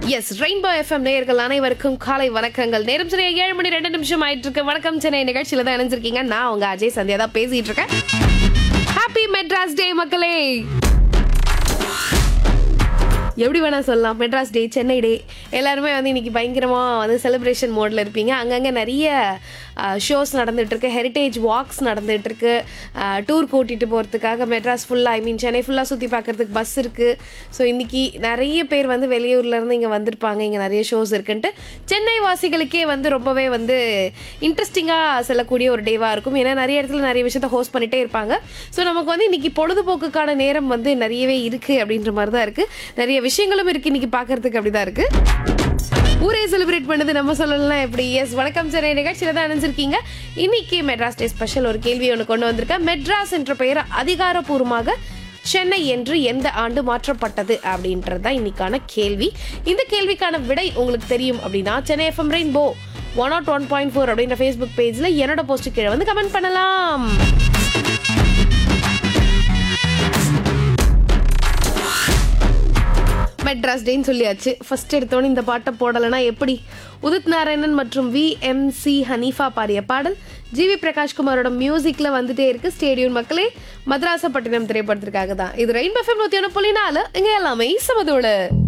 S rainbow FM நேயர்கள் அனைவருக்கும் காலை வணக்கங்கள் நேரம் சரியா ஏழு மணி ரெண்டு நிமிஷம் ஆயிட்டு இருக்கு வணக்கம் சென்னை நிகழ்ச்சியில தான் இணைஞ்சிருக்கீங்க நான் உங்க அஜய் சந்தியா தான் பேசிட்டு இருக்கேன் ஹாப்பி மெட்ராஸ் டே மக்களே எப்படி வேணா சொல்லலாம் மெட்ராஸ் டே சென்னை டே எல்லாருமே வந்து இன்னைக்கு பயங்கரமாக வந்து செலிப்ரேஷன் மோடில் இருப்பீங்க அங்கங்கே நிறைய ஷோஸ் நடந்துகிட்ருக்கு ஹெரிட்டேஜ் வாக்ஸ் நடந்துகிட்ருக்கு டூர் கூட்டிகிட்டு போகிறதுக்காக மெட்ராஸ் ஃபுல்லாக ஐ மீன் சென்னை ஃபுல்லாக சுற்றி பார்க்குறதுக்கு பஸ் இருக்குது ஸோ இன்னைக்கு நிறைய பேர் வந்து வெளியூர்லேருந்து இங்கே வந்திருப்பாங்க இங்கே நிறைய ஷோஸ் இருக்குன்ட்டு சென்னை வாசிகளுக்கே வந்து ரொம்பவே வந்து இன்ட்ரெஸ்டிங்காக செல்லக்கூடிய ஒரு டேவாக இருக்கும் ஏன்னா நிறைய இடத்துல நிறைய விஷயத்த ஹோஸ்ட் பண்ணிகிட்டே இருப்பாங்க ஸோ நமக்கு வந்து இன்னைக்கு பொழுதுபோக்குக்கான நேரம் வந்து நிறையவே இருக்குது அப்படின்ற மாதிரி தான் இருக்குது நிறைய விஷயங்களும் இருக்குது இன்னைக்கு பார்க்கறதுக்கு அப்படி தான் இருக்குது ஊரே செலிப்ரேட் பண்ணது நம்ம சொல்லலாம் எப்படி எஸ் வணக்கம் சென்னை நிகழ்ச்சியில தான் அணிஞ்சிருக்கீங்க இன்னைக்கு மெட்ராஸ் டே ஸ்பெஷல் ஒரு கேள்வி ஒன்று கொண்டு வந்திருக்கேன் மெட்ராஸ் என்ற பெயர் அதிகாரப்பூர்வமாக சென்னை என்று எந்த ஆண்டு மாற்றப்பட்டது அப்படின்றது தான் இன்னைக்கான கேள்வி இந்த கேள்விக்கான விடை உங்களுக்கு தெரியும் அப்படின்னா Chennai FM rainbow one not one point four அப்படின்ற ஃபேஸ்புக் பேஜில் என்னோட போஸ்ட் கீழே வந்து கமெண்ட் பண்ணலாம் மெட்ராஸ் டேன்னு சொல்லியாச்சு ஃபர்ஸ்ட் எடுத்தோன்னே இந்த பாட்டை போடலைன்னா எப்படி உதித் நாராயணன் மற்றும் வி எம் சி ஹனீஃபா பாடிய பாடல் ஜிவி பிரகாஷ்குமாரோட மியூசிக்ல வந்துட்டே இருக்கு ஸ்டேடியம் மக்களே மദ്രാസப்பட்டினம் திரைப்படத்திற்காக தான் இது ரெயின்போ எஃப்எம் நூற்றி ஒன்று புள்ளி நாலு இங்கே எல்லாமே சமதோடு